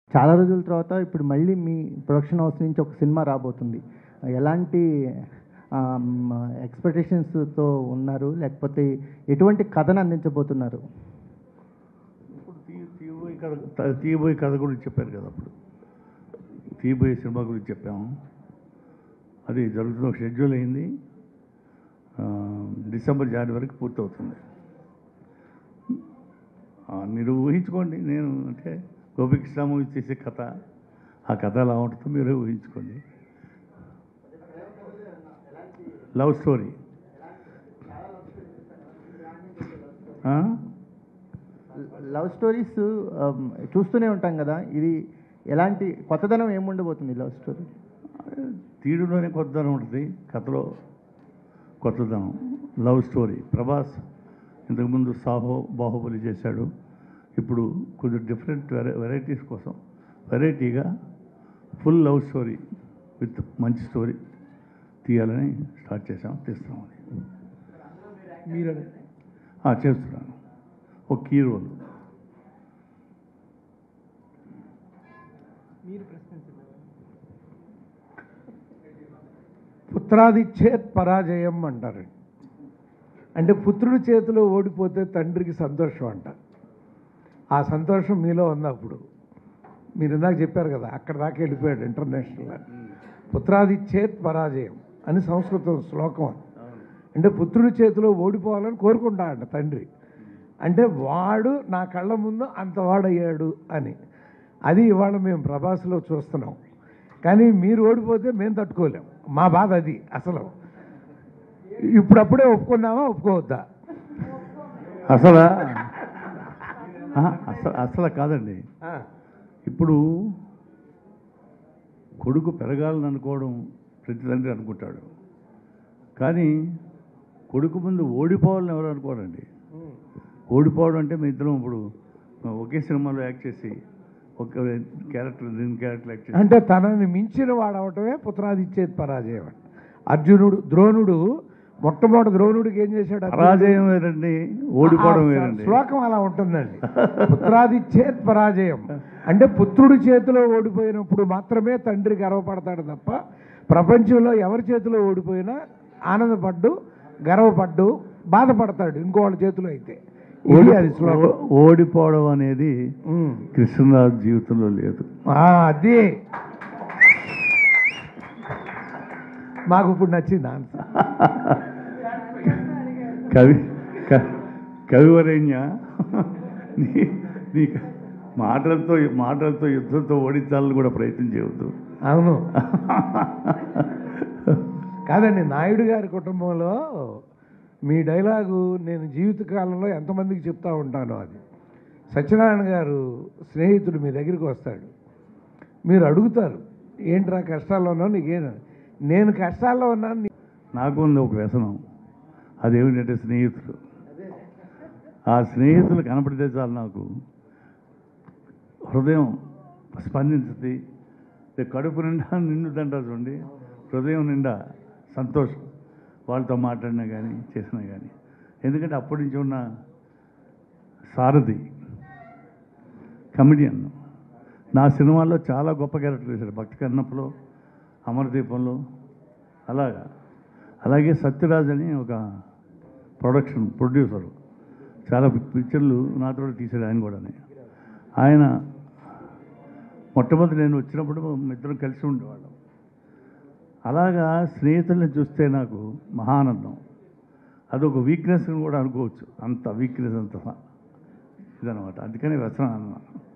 చాలా రోజుల తర్వాత ఇప్పుడు మళ్ళీ మీ ప్రొడక్షన్ హౌస్ నుంచి ఒక సినిమా రాబోతుంది ఎలాంటి ఎక్స్పెక్టేషన్స్తో ఉన్నారు లేకపోతే ఎటువంటి కథను అందించబోతున్నారు ఇప్పుడు తీ తీయబోయే కథ త- తీయబోయే కథ గురించి చెప్పారు కదా అప్పుడు తీయబోయే సినిమా గురించి చెప్పాము అది జరుగుతున్న షెడ్యూల్ అయింది ఆ, డిసెంబర్ జనవరి వరకు పూర్తవుతుంది ఆ, మీరు ఊహించుకోండి నేను అంటే గోపికృష్ణ మూవీ చేసే కథ ఆ కథ ఎలా ఉంటుందో మీరు ఊహించుకోండి లవ్ స్టోరీ ఆ? లవ్ స్టోరీస్ చూస్తూనే ఉంటాం కదా ఇది ఎలాంటి కొత్తదనం ఏముండబోతుంది లవ్ స్టోరీ తీడులోనే కొత్తదనం ఉంటుంది కథలో కొత్తదనం లవ్ స్టోరీ ప్రభాస్ ఇంతకుముందు సాహో బాహుబలి చేశాడు ఇప్పుడు కొంచెం డిఫరెంట్ వెరై వెరైటీస్ కోసం వెరైటీగా ఫుల్ లవ్ స్టోరీ విత్ మంచి స్టోరీ తీయాలని స్టార్ట్ చేసాం తీస్తున్నాం అది మీరు ఆ, చేస్తున్నాను ఒక కీ రోల్ మీరు ప్రశ్నించండి పుత్రాదిచ్చేత్ పరాజయం అంటారు అంటే పుత్రుడి చేతిలో ఓడిపోతే తండ్రికి సంతోషం అంట ఆ సంతోషం మీలో ఉంది అప్పుడు మీరు ఇందాక చెప్పారు కదా అక్కడ దాకా వెళ్ళిపోయాడు ఇంటర్నేషనల్ పుత్రాదిచ్చేత్ పరాజయం అని సంస్కృత శ్లోకం అది. అంటే పుత్రుడి చేతిలో ఓడిపోవాలని కోరుకుంటాడంట తండ్రి అంటే వాడు నా కళ్ళ ముందు అంత వాడయ్యాడు అని అది ఇవాళ మేము ప్రభాస్లో చూస్తున్నాం కానీ మీరు ఓడిపోతే మేము తట్టుకోలేం మా బాధ అది అసలు ఇప్పుడప్పుడే ఒప్పుకుందామా ఒప్పుకోవద్దా అసలు అసలు అసలు కాదండి ఆ, ఇప్పుడు కొడుకు పెరగాలని అనుకోవడం ప్రతి తండ్రి అనుకుంటాడు కానీ కొడుకు ముందు ఓడిపోవాలని ఎవరు అనుకోరండి ఓడిపోవడం అంటే మీ ఇద్దరం ఇప్పుడు ఒకే సినిమాలో యాక్ట్ చేసి ఒక క్యారెక్టర్ దీని క్యారెక్టర్ యాక్ట్ చేసి అంటే తనని మించిన వాడవటమే పుత్రాదిచ్చేది పరాజయం అంట అర్జునుడు ద్రోణుడు మొట్టమొదటి ద్రోణుడికి ఏం చేశాడు అర్జునుడు? పరాజయం వేరండి ఓడిపోవడం ఆ వేరండి శ్లోకం అలా ఉంటుందండి పుత్రాదిచ్చేత్ పరాజయం అంటే పుత్రుడి చేతిలో ఓడిపోయినప్పుడు మాత్రమే తండ్రి గర్వపడతాడు తప్ప ప్రపంచంలో ఎవరి చేతిలో ఓడిపోయినా ఆనందపడ్డు గర్వపడ్డు బాధపడతాడు ఇంకో వాళ్ళ చేతిలో అయితే ఇది అది శ్లోకం ఓ- ఓడిపోవడం అనేది ఉమ్. కృష్ణరాజు జీవితంలో లేదు ఆ, అది మాకు ఇప్పుడు నచ్చింది ఆన్సర్ కవి క- కవివరేణ్య నీ నీ మాటలతో మాటలతో యుద్ధంతో ఓడించాలని కూడా ప్రయత్నం చేయవద్దు అవును కాదండి నాయుడు గారి కుటుంబంలో మీ డైలాగు నేను జీవితకాలంలో ఎంతమందికి చెప్తా ఉంటానో అది సత్యనారాయణ గారు స్నేహితుడు మీ దగ్గరికి వస్తాడు మీరు అడుగుతారు ఏంట్రా కష్టాల్లో ఉన్నావు నీకేం నేను కష్టాల్లో ఉన్నాను నీ-" నాకు ఉంది ఒక వ్యసనం అదేమిటంటే స్నేహితులు ఆ స్నేహితులు కనపడితే చాలు నాకు హృదయం స్పందించుతుంది ఇక కడుపు నిండా నిండుదంటారు చూడండి హృదయం నిండా సంతోషం వాళ్ళతో మాట్లాడినా కానీ చేసినా కానీ ఎందుకంటే అప్పటి నుంచి ఉన్న సారథి కమిడియన్ నా సినిమాల్లో చాలా గొప్ప క్యారెక్టర్ వేశాడు భక్తి కన్నప్పలో అమరదీపంలో అలాగా అలాగే సత్యరాజ్ అని ఒక ప్రొడక్షన్ ప్రొడ్యూసరు చాలా పిక్చర్లు నాతో తీశాడు ఆయన కూడా ఆయన మొట్టమొదటి నేను వచ్చినప్పుడు మా ఇద్దరం కలిసి ఉండేవాళ్ళం అలాగా స్నేహితుల్ని చూస్తే నాకు మహానందం అదొక వీక్నెస్ కూడా అనుకోవచ్చు అంత వీక్నెస్ అంత ఇదనమాట అందుకని వ్యసనం అన్నమాట